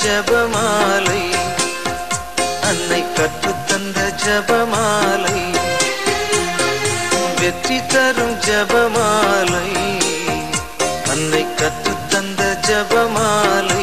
ஜபமாலை அன்னை கற்றுத்தந்த ஜபமாலை வெற்றி தரும் ஜபமாலை அன்னை கற்றுத்தந்த ஜபமாலை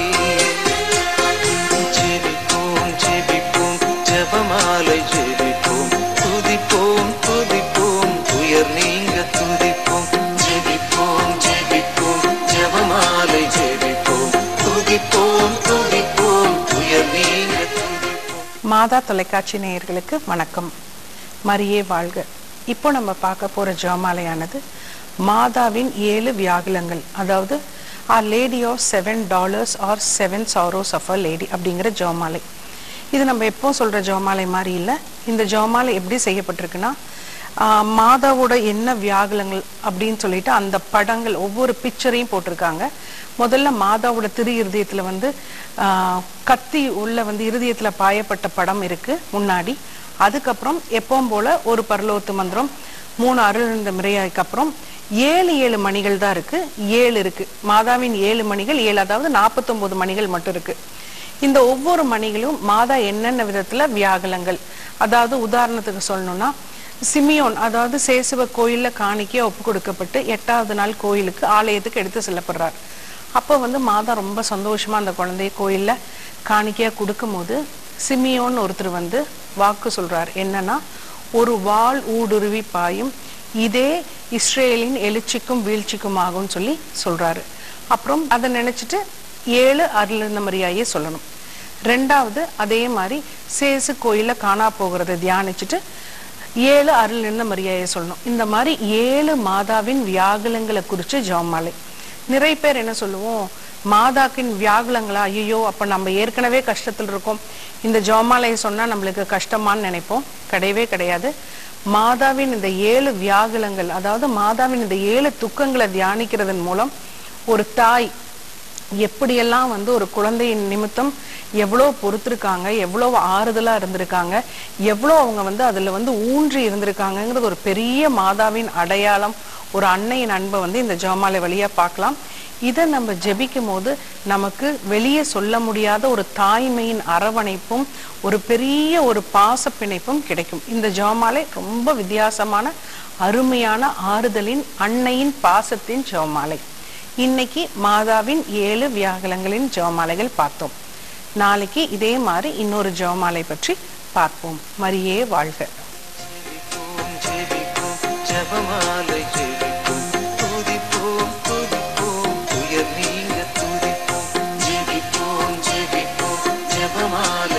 ஜெபிப்போம் ஜெபிப்போம் ஜபமாலை ஜெபிப்போம் துதிப்போம் துதிப்போம் துயர் நீங்க துதிப்போம் ஜெபிப்போம் ஜெபிப்போம் ஜபமாலை ஜெபிப்போம் துதிப்போம் துதிப்போம் துயர் நீங்க துதிப்போம் மாதா தொலைக்காட்சி நேயர்களுக்கு வணக்கம் மரியே வாழ்க இப்போ நம்ம பார்க்க போற ஜெபமாலையானது மாதாவின் ஏழு வியாகுலங்கள் அதாவது our lady of seven dolours or seven sorrows of a lady அப்படிங்கிற ஜெபமாலை இது நம்ம எப்போ சொல்ற ஜெபமாலை மாதிரி இல்லை இந்த ஜெபமாலை எப்படி செய்யப்பட்டிருக்குன்னா ஆஹ், மாதாவோட என்ன வியாகுலங்கள் அப்படின்னு சொல்லிட்டு அந்த படங்கள் ஒவ்வொரு பிக்சரையும் போட்டிருக்காங்க முதல்ல மாதாவோட திரு இருதயத்துல வந்து ஆஹ், கத்தி உள்ள வந்து இருதயத்துல பாயப்பட்ட படம் இருக்கு முன்னாடி அதுக்கப்புறம் எப்பவும் போல ஒரு பரலோத்து மந்திரம் மூணு அருள்ந்த முறையாய்க்கு அப்புறம் ஏழு ஏழு மணிகள் தான் இருக்கு ஏழு இருக்கு மாதாவின் ஏழு மணிகள் ஏழு அதாவது நாற்பத்தொன்பது மணிகள் மட்டும் இருக்கு இந்த ஒவ்வொரு மணிகளும் மாதா என்னென்ன விதத்துல வியாகுலங்கள் அதாவது உதாரணத்துக்கு சொல்லணும்னா சிமியோன் அதாவது சேசுவ கோயில்ல காணிக்கையா ஒப்பு கொடுக்கப்பட்டு எட்டாவது நாள் கோயிலுக்கு ஆலயத்துக்கு எடுத்து செல்லப்படுறார் அப்போ வந்து மாதா ரொம்ப சந்தோஷமா அந்த குழந்தைய கோயில்ல காணிக்கையா கொடுக்கும்போது சிமியோன் ஒருத்தர் வந்து வாக்கு சொல்றார் என்னன்னா ஒரு வாள் ஊடுருவி பாயும் இதே இஸ்ரேலின் எழுச்சிக்கும் வீழ்ச்சிக்கும் ஆகும்னு சொல்லி சொல்றாரு அப்புறம் அதை நினைச்சிட்டு ஏழு அருளிருந்த மரியாயே சொல்லணும் ரெண்டாவது அதே மாதிரி சேசு கோயில்ல காணா போகிறத தியானிச்சுட்டு ஏழு அருள் இருந்த மரியாதையை சொல்லணும் இந்த மாதிரி ஏழு மாதாவின் வியாகுலங்களை குறிச்சு ஜெபமாலை நிறைய பேர் என்ன சொல்லுவோம் மாதாக்கின் வியாகுலங்களா ஐயோ அப்ப நம்ம ஏற்கனவே கஷ்டத்தில் இருக்கோம் இந்த ஜெபமாலையை சொன்னா நம்மளுக்கு கஷ்டமான்னு நினைப்போம் கிடையவே கிடையாது மாதாவின் இந்த ஏழு வியாகுலங்கள் அதாவது மாதாவின் இந்த ஏழு துக்கங்களை தியானிக்கிறதன் மூலம் ஒரு தாய் எப்படியெல்லாம் வந்து ஒரு குழந்தையின் நிமித்தம் எவ்வளோ பொறுத்திருக்காங்க எவ்வளோ ஆறுதலா இருந்திருக்காங்க எவ்வளோ அவங்க வந்து அதுல வந்து ஊன்றி இருந்திருக்காங்கங்கிறது ஒரு பெரிய மாதாவின் அடையாளம் ஒரு அன்னையின் அன்பை வந்து இந்த ஜெபமாலை வழியா பார்க்கலாம் இதை நம்ம ஜெபிக்கும் போது நமக்கு வெளியே சொல்ல முடியாத ஒரு தாய்மையின் அரவணைப்பும் ஒரு பெரிய ஒரு பாச பிணைப்பும் கிடைக்கும் இந்த ஜெபமாலை ரொம்ப வித்தியாசமான அருமையான ஆறுதலின் அன்னையின் பாசத்தின் ஜெபமாலை இன்னைக்கு மாதாவின் ஏழு வியாகுலங்களின் ஜெபமாலைகள் பார்த்தோம் நாளைக்கு இதே மாதிரி இன்னொரு ஜெபமாலை பற்றி பார்ப்போம் மரியே வாழ்க ஜெபிப்போம் ஜெபிப்போம் ஜபமாலை ஜெபிப்போம் துதிப்போம் துதிப்போம் துயர் நீங்க துதிப்போம் ஜெபிப்போம் ஜெபிப்போம் ஜபமாலை